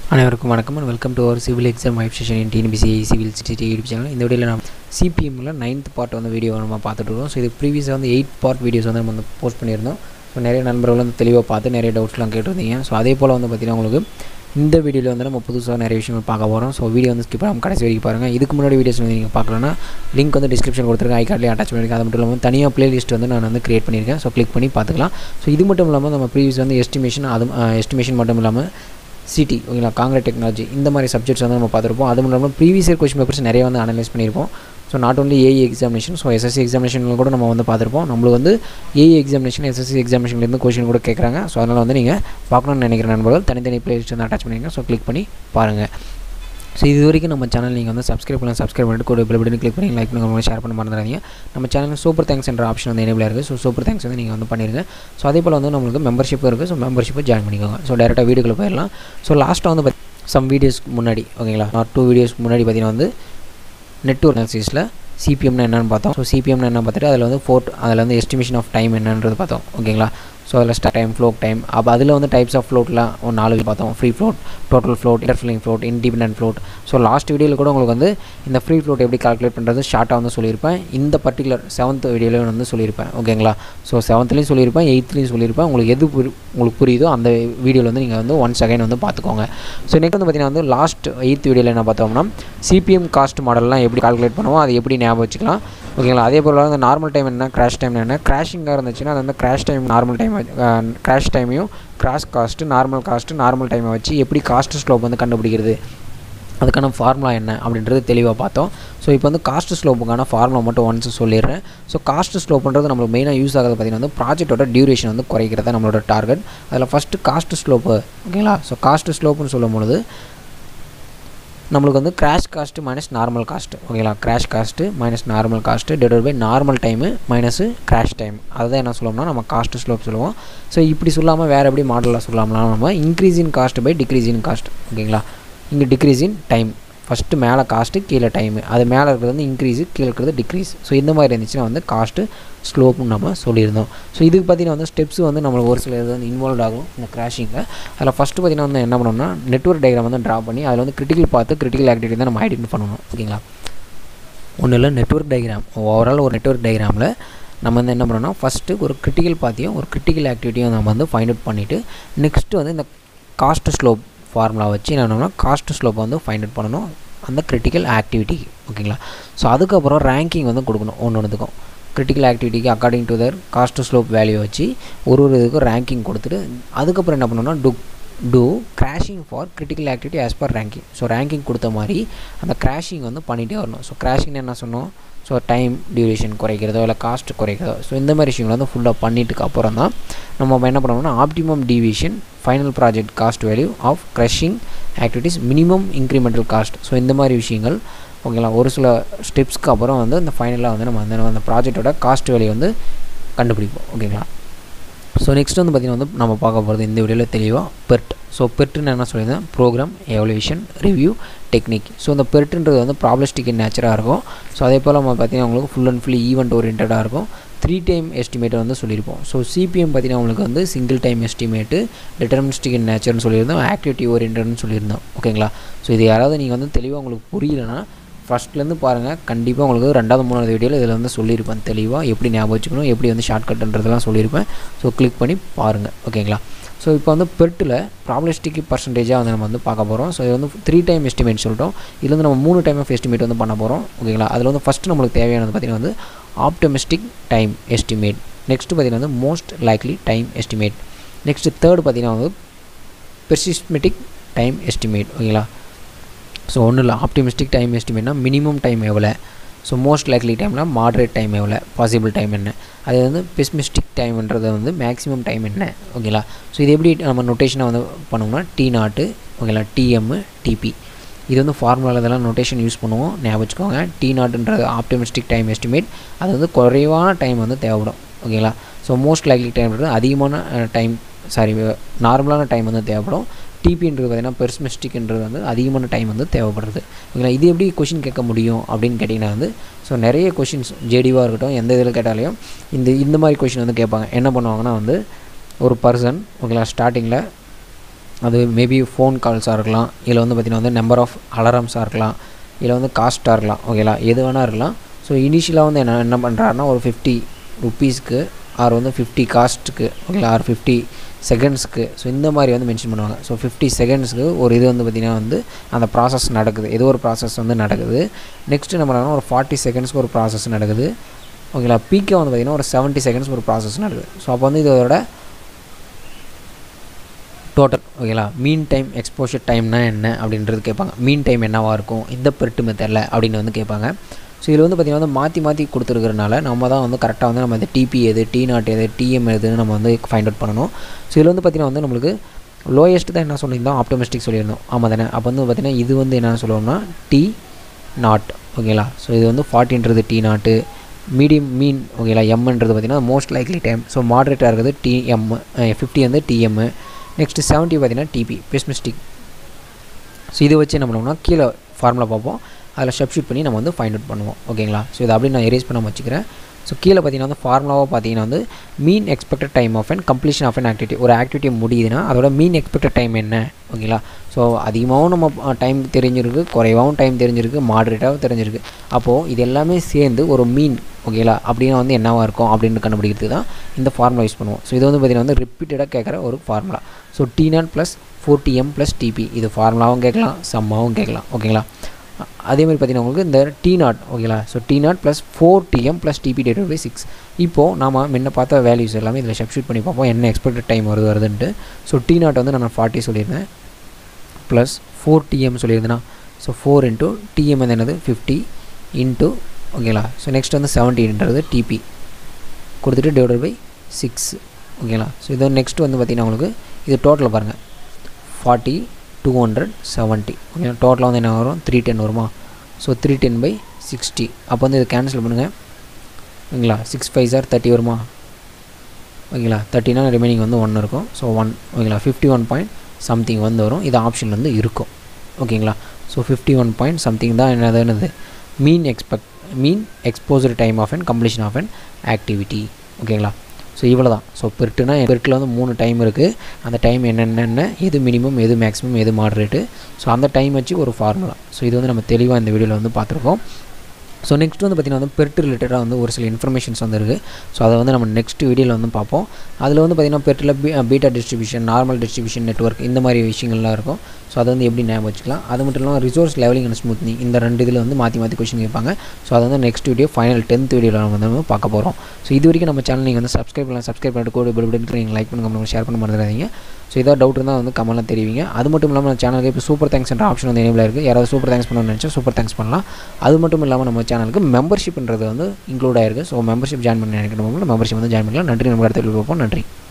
அனைவருக்கும் வணக்கம் and welcome to our civil exam vibe session in TNPSC civil city YouTube channel இந்த வீடியோவில் நம்ம சிபிஎம்மில் நைன்த் பார்ட் வந்து வீடியோ நம்ம பார்த்துட்டு இருக்கோம் ஸோ இது ப்ரீவியஸாக வந்து எயிட் பார்ட் வீடியோஸ் வந்து நம்ம வந்து போஸ்ட் பண்ணியிருந்தோம் ஸோ நிறைய நண்பர்கள் வந்து தெளிவாக பார்த்து நிறைய டவுட்ஸ்லாம் கேட்டிருந்தீங்க ஸோ அதே போல் வந்து பார்த்திங்கன்னா உங்களுக்கு இந்த வீடியோவில் வந்து நம்ம புதுசாக நிறைய விஷயங்கள் பார்க்க போகிறோம் ஸோ வீடியோ வந்து ஸ்கிப் பண்ணாமல் கடைசி வரைக்கும் பாருங்கள் இதுக்கு முன்னாடி வீடியோஸ் வந்து நீங்கள் பார்க்கலன்னா லிங்க் வந்து டிஸ்கிரிப்ஷன் கொடுத்துருக்கேன் ஐ கார்ட்லேயே அட்டாச் பண்ணியிருக்கேன் அது மட்டும் இல்லாமல் தனியாக பிளேலிஸ்ட் வந்து நான் வந்து கிரியேட் பண்ணியிருக்கேன் ஸோ கிளிக் பண்ணி பார்த்துக்கலாம் ஸோ இது மட்டும் இல்லாமல் நம்ம ப்ரீவியஸ் வந்து எஸ்டிமேஷன் அது எஸ்டிமேஷன் மட்டும் இல்லாமல் சிடி ஓகேங்களா காங்கிரட் டெக்னாலஜி இந்த மாதிரி சப்ஜெக்ட்ஸ் வந்து நம்ம பார்த்துருப்போம் அது மட்டும் இல்லாமல் ப்ரீவியஸ் இயர் கொஸ்டின் பேப்பர்ஸ் நிறைய வந்து அனலைஸ் பண்ணியிருப்போம் so not only AE examination so SSC எக்ஸாமினேஷனில் கூட நம்ம வந்து பார்த்துருப்போம் நம்மளுக்கு வந்து ஏஇ எக்ஸாமினேஷன் எஸ்எஸ்சி எக்ஸாமினேஷன்லேருந்து கொஸ்டின் கூட கேட்குறாங்க ஸோ அதனால் வந்து நீங்கள் பார்க்கணும்னு நினைக்கிற நண்பர்கள் தனித்தனி பிளேலிஸ்ட் வந்து அட்டாச் பண்ணிங்க ஸோ கிளிக் பண்ணி பாருங்கள் ஸோ இது வரைக்கும் நம்ம சேனல் நீங்கள் வந்து சப்ஸ்கிரைப் பண்ணலாம் சப்ஸ்கிரைப் பண்ணிட்டு கூட பெல் பட்டன் கிளிக் பண்ணி லைக் பண்ணுங்க ஷேர் பண்ண மறந்துடாதீங்க நம்ம சேனல் சூப்பர் தேங்க்ஸ் என்ற ஆப்ஷன் வந்து எனேபிளாக இருக்குது ஸோ சூப்பர் தேங்க்ஸ் வந்து நீங்கள் வந்து பண்ணிடுங்க ஸோ அதே போல் வந்து நம்மளுக்கு மெம்பர்ஷிப்பும் இருக்குது ஸோ மெம்பர்ஷிப்பை ஜாயின் பண்ணிக்கோங்க ஸோ டேரெக்டாக வீடியோக்குள்ளே போயிடலாம் ஸோ லாஸ்ட்டாக வந்து சம் வீடியோஸ்க்கு முன்னாடி ஓகேங்களா நான் டூ வீடியோஸ்க்கு முன்னாடி பார்த்தீங்கன்னா வந்து நெட்ஒர்க் அனாலிசிஸில் சிபிஎம்னா என்னென்னு பார்த்தோம் ஸோ சிபிஎம்னா என்ன பார்த்துட்டு அதில் வந்து ஃபோர்ட் அதில் வந்து எஸ்டிமேஷன் ஆஃப் டைம் என்னன்றது பார்த்தோம் ஓகேங்களா ஸோ அதில் ஸ்டார் டைம் ஃப்ளோக் டைம் அப்போ அதில் வந்து டைப்ஸ் ஆஃப் ஃப்ளோட்லாம் ஒரு நாலு பார்த்தோம் free float total float interfering float independent float so last வீடியோவில் கூட உங்களுக்கு வந்து இந்த ஃப்ரீ ஃப்ளோட் எப்படி கால்குலேட் பண்ணுறது ஷார்ட்டாக வந்து சொல்லியிருப்பேன் இந்த பர்டிகுலர் செவன்த் வீடியோவில் வந்து சொல்லியிருப்பேன் ஓகேங்களா ஸோ செவன்த்லேயும் சொல்லியிருப்பேன் எயித்லேயும் சொல்லியிருப்பேன் உங்களுக்கு எது புரி உங்களுக்கு புரியுதோ அந்த வீடியோவில் வந்து நீங்கள் வந்து ஒன் செகண்ட் வந்து பார்த்துக்கோங்க ஸோ நெக்ஸ்ட் வந்து பார்த்தீங்கன்னா வந்து லாஸ்ட் எயித் வீடியோவில் என்ன பார்த்தோம்னா சிபிஎம் காஸ்ட் மாடல்லாம் எப்படி கால்குலேட் பண்ணுவோம் அதை எப்படி ஞாபகம் வச்சுக்கலாம் ஓகேங்களா அதே போல் வந்து நார்மல் டைம் என்ன கிராஷ் டைம் என்ன கிராஷிங்காக இருந்துச்சுன்னா அது வந்து crash time normal time crash டைமையும் crash cost normal cost normal டைமை வச்சு எப்படி காஸ்ட் ஸ்லோப் வந்து கண்டுபிடிக்கிறது அதுக்கான ஃபார்முலா என்ன அப்படின்றது தெளிவாக பார்த்தோம் ஸோ இப்போ வந்து காஸ்ட் ஸ்லோப்புக்கான ஃபார்முலா மட்டும் ஒன்ஸ் சொல்லிடுறேன் ஸோ காஸ்ட் ஸ்லோப்புன்றது நம்மளுக்கு மெயினாக யூஸ் ஆகிறது பார்த்திங்கன்னா வந்து ப்ராஜெக்ட்டோட டியூரேஷன் வந்து குறைக்கிறதா நம்மளோட டார்கெட் அதில் ஃபஸ்ட்டு காஸ்ட் ஸ்லோப்பு ஓகேங்களா ஸோ காஸ்ட் ஸ்லோப்புன்னு சொல்லும் பொழுது நம்மளுக்கு வந்து crash cost minus normal cost ஓகேங்களா crash cost minus normal cost divide by normal time minus crash time அதுதான் என்ன சொல்லுவோம்னா நம்ம காஸ்ட் ஸ்லோப் சொல்லுவோம் ஸோ இப்படி சொல்லாமல் வேறு எப்படி மாடலில் சொல்லலாம்னா நம்ம increase in cost by decrease in cost ஓகேங்களா இங்கே டிக்ரீஸ் இன் டைம் ஃபஸ்ட்டு மேலே காஸ்ட்டு கீழே டைமு அது மேலே இருக்கிறது வந்து இன்க்ரீஸு கீழே இருக்கிறது டிக்ரீஸ் ஸோ இந்த மாதிரி இருந்துச்சுன்னா வந்து காஸ்ட்டு ஸ்லோப்புன்னு நம்ம சொல்லியிருந்தோம் ஸோ இதுக்கு பார்த்தீங்கன்னா வந்து ஸ்டெப்ஸ் வந்து நம்மளுக்கு ஒரு சில இது வந்து இன்வால்வ் ஆகும் இந்த கிராஷிங்கில் அதில் ஃபஸ்ட்டு பார்த்தீங்கன்னா வந்து என்ன பண்ணணும்னா நெட்ஒர்க் டயக்ராம் வந்து ட்ரா பண்ணி அதில் வந்து கிரிட்டிக்கல் பார்த்து கிரிட்டிக்கல் ஆக்டிவிட்டி தான் நம்ம ஐடென்டி பண்ணணும் ஓகேங்களா ஒன்றும் இல்லை நெட்ஒர்க் டயக்ராம் ஓவரால் ஒரு நெட்ஒர்க் டயக்ராமில் நம்ம வந்து என்ன பண்ணணும்னா ஃபஸ்ட்டு ஒரு கிரிட்டிக்கல் பார்த்தியும் ஒரு கிரிட்டிக்கல் ஆக்டிவிட்டியும் நம்ம வந்து ஃபைண்ட் அவுட் பண்ணிவிட்டு நெக்ஸ்ட்டு வந்து இந்த காஸ்ட் ஸ்லோப் ஃபார்முலா வச்சு என்ன பண்ணணும்னா காஸ்ட் ஸ்லோப்பை வந்து ஃபைண்ட் அவுட் பண்ணணும் அந்த கிரிட்டிக்கல் ஆக்டிவிட்டிக்கு ஓகேங்களா ஸோ அதுக்கப்புறம் ரேங்கிங் வந்து கொடுக்கணும் ஒன்று ஒன்றுத்துக்கும் கிரிட்டிக்கல் ஆக்டிவிட்டிக்கு according to the cost slope value வச்சு ஒரு ஒரு இதுக்கும் ரேங்கிங் கொடுத்துட்டு அதுக்கப்புறம் என்ன பண்ணணும்னா to do crashing for critical activity as per ranking so ranking கொடுத்த மாதிரி அந்த கிராஷிங் வந்து பண்ணிகிட்டே வரணும் ஸோ கிராஷிங் என்ன சொன்னோம் ஸோ டைம் டியூரேஷன் குறைக்கிறதோ இல்லை காஸ்ட் குறைக்கிறதோ ஸோ இந்த மாதிரி விஷயங்கள் வந்து ஃபுல்லாக பண்ணிட்டுக்கு அப்புறம் தான் நம்ம என்ன பண்ணணும்னா optimum division final project cost value of crashing activities minimum incremental cost so இந்த மாதிரி விஷயங்கள் ஓகேங்களா ஒரு சில ஸ்டெப்ஸ்க்கு அப்புறம் வந்து இந்த ஃபைனலாக வந்து நம்ம வந்து அந்த ப்ராஜெக்டோட காஸ்ட் வேல்யூ வந்து கண்டுபிடிப்போம் ஓகேங்களா ஸோ நெக்ஸ்ட் வந்து பார்த்திங்கன்னா வந்து நம்ம பார்க்க போகிறது இந்த வீடியோவில் தெளிவாக பெர்ட் ஸோ பெர்ட்டுன்னு என்ன சொல்லியிருந்தேன் program evaluation review technique so இந்த பெர்ட்டுன்றது வந்து ப்ராப்ளஸ்டிக் இன் நேச்சராக இருக்கும் ஸோ அதே போல் நம்ம பார்த்திங்கன்னா உங்களுக்கு ஃபுல் அண்ட் ஃபுல்லி ஈவெண்ட் ஓரியன்டாக இருக்கும் த்ரீ டைம் எஸ்டிமேட் வந்து சொல்லியிருப்போம் ஸோ சிபிஎம் பார்த்திங்கன்னா உங்களுக்கு வந்து single time estimate deterministic in நேச்சர்னு சொல்லியிருந்தோம் ஆக்டிவிட்டி ஓரியன்ட்னு சொல்லியிருந்தோம் ஓகேங்களா ஸோ இது யாராவது நீங்கள் வந்து தெளிவாக உங்களுக்கு புரியலன்னா ஃபஸ்ட்லேருந்து பாருங்கள் கண்டிப்பாக உங்களுக்கு ரெண்டாவது மூணாவது வீடியோவில் இதில் வந்து சொல்லியிருப்பேன் தெளிவாக எப்படி ஞாபகம் வச்சுக்கணும் எப்படி வந்து ஷார்ட்கட்டுன்றதெல்லாம் சொல்லியிருப்பேன் ஸோ கிளிக் பண்ணி பாருங்கள் ஓகேங்களா ஸோ இப்போ வந்து பெர்ட்டில் ப்ராப்ளஸ்டிக் பர்சன்டேஜாக வந்து நம்ம வந்து பார்க்க போகிறோம் ஸோ இது வந்து த்ரீ டைம் எஸ்டிமேட் சொல்லிட்டோம் இதில் வந்து நம்ம மூணு டைம் ஆஃப் எஸ்டிமேட் வந்து பண்ண போகிறோம் ஓகேங்களா அதில் வந்து ஃபஸ்ட்டு நம்மளுக்கு தேவையானது பார்த்திங்கன்னா வந்து ஆப்டமிஸ்டிக் டைம் எஸ்டிமேட் நெக்ஸ்ட்டு பார்த்திங்கன்னா வந்து most likely time estimate next third பார்த்திங்கன்னா வந்து பெர்சிஸ்மெட்டிக் டைம் எஸ்டிமேட் ஓகேங்களா ஸோ ஒன்றும் இல்லை ஆப்டிமிஸ்டிக் டைம் எஸ்டிமேட்னா மினிமம் டைம் எவ்வளோ ஸோ மோஸ்ட் லைக்லி டைம்னா மாட்ரேட் டைம் எவ்வளோ பாசிபிள் டைம் என்ன அது வந்து பெஸ்மிஸ்டிக் டைம்ன்றது வந்து மேக்ஸிமம் டைம் என்ன ஓகேங்களா ஸோ இது எப்படி நம்ம நொட்டேஷனை வந்து பண்ணோம்னா டி நாட்டு ஓகேங்களா டிஎம்மு டிபி இது வந்து ஃபார்முலாவில் இதெல்லாம் நொட்டேஷன் யூஸ் பண்ணுவோம் ஞாபகம் வச்சுக்கோங்க டி நாட்டுன்றது ஆப்டிமிஸ்டிக் டைம் எஸ்டிமேட் அது வந்து குறைவான டைம் வந்து தேவைப்படும் ஓகேங்களா ஸோ மோஸ்ட் லைக்லி டைம்ன்றது அதிகமான டைம் சாரி நார்மலான டைம் வந்து தேவைப்படும் டிபின்றது பார்த்திங்கன்னா பெர்ஸ்மெஸ்டிக்ன்றது வந்து அதிகமான டைம் வந்து தேவைப்படுறது ஓகேங்களா இது எப்படி கொஷின் கேட்க முடியும் அப்படின்னு கேட்டிங்கன்னா வந்து ஸோ நிறைய கொஷின்ஸ் ஜேடிவாக இருக்கட்டும் எந்த இதில் கேட்டாலையும் இந்த இந்த மாதிரி கொஷின் வந்து கேட்பாங்க என்ன பண்ணுவாங்கன்னா வந்து ஒரு பர்சன் ஓகேங்களா ஸ்டார்டிங்கில் அது மேபி ஃபோன் கால்ஸாக இருக்கலாம் இல்லை வந்து பார்த்திங்கன்னா வந்து நம்பர் ஆஃப் அலாரம்ஸாக இருக்கலாம் இல்லை வந்து காஸ்ட்டாக இருக்கலாம் ஓகேங்களா எது வேணால் இருக்கலாம் ஸோ இனிஷியலாக வந்து என்ன என்ன பண்ணுறாருன்னா ஒரு ஃபிஃப்டி ருப்பீஸ்க்கு ஆர் வந்து ஃபிஃப்டி காஸ்ட்டுக்கு ஓகேங்களா ஆர் ஃபிஃப்டி செகண்ட்ஸ்க்கு ஸோ இந்த மாதிரி வந்து மென்ஷன் பண்ணுவாங்க ஸோ ஃபிஃப்டி செகண்ட்ஸ்க்கு ஒரு இது வந்து பார்த்திங்கன்னா வந்து அந்த ப்ராசஸ் நடக்குது ஏதோ ஒரு ப்ராசஸ் வந்து நடக்குது நெக்ஸ்ட்டு என்ன பண்ணுறாங்கன்னா ஒரு ஃபார்ட்டி செகண்ட்ஸ்க்கு ஒரு ப்ராசஸ் நடக்குது ஓகேங்களா பீக்கே வந்து பார்த்திங்கன்னா ஒரு செவன்ட்டி செகண்ட்ஸ் ஒரு ப்ராசஸ் நடக்குது ஸோ அப்போ வந்து இதோட டோட்டல் ஓகேங்களா மீன் டைம் எக்ஸ்போஷர் டைம்னா என்ன அப்படின்றது கேட்பாங்க மீன் டைம் என்னவாக இருக்கும் இந்த பெர்ட்டு மெத்தடில் அப்படின்னு வந்து கேட்பாங்க ஸோ இதில் வந்து பார்த்திங்கன்னா வந்து மாற்றி மாற்றி கொடுத்துருக்கறனால நம்ம தான் வந்து கரெக்டாக வந்து நம்ம இந்த டிபி எது டி நாட் எது டிஎம் எதுன்னு நம்ம வந்து ஃபைண்ட் அவுட் பண்ணணும் ஸோ இதில் வந்து பார்த்திங்கன்னா வந்து நம்மளுக்கு லோயஸ்ட் தான் என்ன சொல்லியிருந்தோம் ஆப்டோமெஸ்டிக் சொல்லியிருந்தோம் ஆமாம் தானே அப்போ வந்து பார்த்திங்கன்னா இது வந்து என்ன சொல்லுவோம்னா டி நாட் ஓகேங்களா ஸோ இது வந்து ஃபார்ட்டின்றது டி நாட்டு மீடியம் மீன் ஓகேங்களா எம்ன்றது பார்த்திங்கன்னா மோஸ்ட் லைக்லி டைம் ஸோ மாட்ரேட்டாக இருக்கிறது டிஎம் ஃபிஃப்டி வந்து டிஎம்மு நெக்ஸ்ட்டு செவன்ட்டி பார்த்திங்கன்னா டிபி பெஸ்மிஸ்டிக் ஸோ இதை வச்சு என்ன பண்ணுவோம்னா கீழே ஃபார்முலா பார்ப்போம் அதில் சப்ஸ்டியூட் பண்ணி நம்ம வந்து ஃபைண்ட் அவுட் பண்ணுவோம் ஓகேங்களா ஸோ இதை அப்படியே நான் எரேஸ் பண்ண வச்சுக்கிறேன் ஸோ கீழே பார்த்தீங்கன்னா வந்து ஃபார்முலாவாக பார்த்தீங்கன்னா வந்து mean expected time of and completion of an activity ஒரு ஆக்டிவிட்டி முடியுதுன்னா அதோட மீன் எக்ஸ்பெக்டட் டைம் என்ன ஓகேங்களா ஸோ அதிகமாகவும் நம்ம டைம் தெரிஞ்சிருக்கு குறைவாகவும் டைம் தெரிஞ்சிருக்கு மாடரேட்டாகவும் தெரிஞ்சிருக்கு அப்போது இது எல்லாமே சேர்ந்து ஒரு மீன் ஓகேங்களா அப்படின்னா வந்து என்னவாக இருக்கும் அப்படின்னு கண்டுபிடிக்கிறதுக்கு தான் இந்த ஃபார்முலா யூஸ் பண்ணுவோம் ஸோ இது வந்து பார்த்திங்கன்னா வந்து ரிப்பீட்டடாக கேட்குற ஒரு formula so T naught plus four TM plus TP இது ஃபார்முலாவும் கேட்கலாம் சம்மாவும் கேட்கலாம் ஓகேங்களா அதே மாதிரி பார்த்தீங்கன்னா உங்களுக்கு இந்த டி நாட் ஓகேங்களா so T naught plus four TM plus TP divided by six இப்போது நாம் முன்ன பார்த்த வேல்யூஸ் எல்லாமே இதில் சப்ஸ்டியூட் பண்ணி பார்ப்போம் என்ன எக்ஸ்பெக்டட் டைம் வருது வருதுன்ட்டு ஸோ டி நாட் வந்து நான் ஃபார்ட்டி சொல்லியிருந்தேன் ப்ளஸ் ஃபோர் டிஎம் சொல்லியிருந்தேன்னா ஸோ ஃபோர் இன்ட்டு டிஎம் வந்து என்னது ஃபிஃப்டி இன்ட்டு ஓகேங்களா ஸோ நெக்ஸ்ட் வந்து செவன்டீன்றது டிபி கொடுத்துட்டு டிவைடட் பை சிக்ஸ் ஓகேங்களா ஸோ இது நெக்ஸ்ட் வந்து பார்த்திங்கன்னா உங்களுக்கு இது டோட்டலில் பாருங்கள் ஃபார்ட்டி டூ ஹண்ட்ரட் செவன்ட்டி ஓகேங்களா டோட்டலாக வந்து என்ன வரும் த்ரீ டென் வருமா so three ten by sixty அப்போ வந்து இது கேன்சல் பண்ணுங்கள் ஓகேங்களா சிக்ஸ் ஃபைவ் சார் தேர்ட்டி வருமா ஓகேங்களா தேர்ட்டினா ரிமைனிங் வந்து ஒன் இருக்கும் ஸோ ஒன் ஓகேங்களா ஃபிஃப்டி ஒன் பாயிண்ட் சம்திங் வந்து வரும் இது ஆப்ஷன் வந்து இருக்கும் ஓகேங்களா so fifty one point something தான் என்னது என்னது mean expect mean exposure time of and completion of and activity ஓகேங்களா ஸோ இவ்வளோ தான் ஸோ பெருட்டுனா பெருட்டில் வந்து மூணு டைம் இருக்குது அந்த டைம் என்னென்ன எது மினிமம் எது மேக்ஸிமம் எது மாடரேட்டு ஸோ அந்த டைம் வச்சு ஒரு ஃபார்முலா ஸோ இது வந்து நம்ம தெளிவாக இந்த வீடியோவில் வந்து பார்த்துருக்கோம் ஸோ நெக்ஸ்ட் வந்து பார்த்திங்கன்னா வந்து பெர்ட் ரிலேட்டடாக வந்து ஒரு சில இன்ஃபர்மேஷன்ஸ் வந்து இருக்குது ஸோ அதை வந்து நம்ம நெக்ஸ்ட் வீடியோவில் வந்து பார்ப்போம் அதில் வந்து பார்த்திங்கன்னா பெர்ட்டில் பீ beta distribution normal distribution network இந்த மாதிரி விஷயங்கள்லாம் இருக்கும் ஸோ அதை வந்து எப்படி ஞாபகம் வச்சுக்கலாம் அது மட்டும் இல்லாமல் ரிசோர்ஸ் லெவலிங் அண்ட் ஸ்மூத்னிங் இந்த ரெண்டு இதில் வந்து மாற்றி மாற்றி கொஷின் கேட்பாங்க ஸோ அதை வந்து நெக்ஸ்ட் வீடியோ ஃபைனல் டென்த் வீடியோவில் நம்ம வந்து பார்க்க போகிறோம் ஸோ இது வரைக்கும் நம்ம சேனல் நீங்கள் வந்து சப்ஸ்கிரைப் பண்ணலாம் சப்ஸ்கிரைப் பண்ணிட்டு கூட பெல் பட்டன் நீங்கள் லைக் பண்ணுங்க நம்ம ஷேர் பண்ண மறந்துடாதீங்க ஸோ ஏதாவது டவுட் இருந்தால் வந்து கமெண்ட்லாம் தெரிவிங்க அது மட்டும் இல்லாமல் நம்ம சேனலுக்கு இப்போ சூப்பர் தேங்க்ஸ்ன்ற ஆப்ஷன் வந்து எனேபிள் இருக்குது யாராவது சூப்பர் தேங்க்ஸ் பண்ணணும்னு நினச்சா சூப்பர் தேங்க்ஸ் பண்ணலாம் அது மட்டும் இல்லாமல் நம்ம சேனலுக்கு மெம்பர்ஷிப்ன்றது வந்து இன்க்ளூட் ஆயிருக்கு ஸோ மெம்பர்ஷிப் ஜாயின் பண்ணி நினைக்கிறவங்க மெம்பர்ஷிப் வந்து ஜாயின் பண்ணலாம் நன்றி நம்ம அடுத்த வீடியோ பார்ப்போம் நன்றி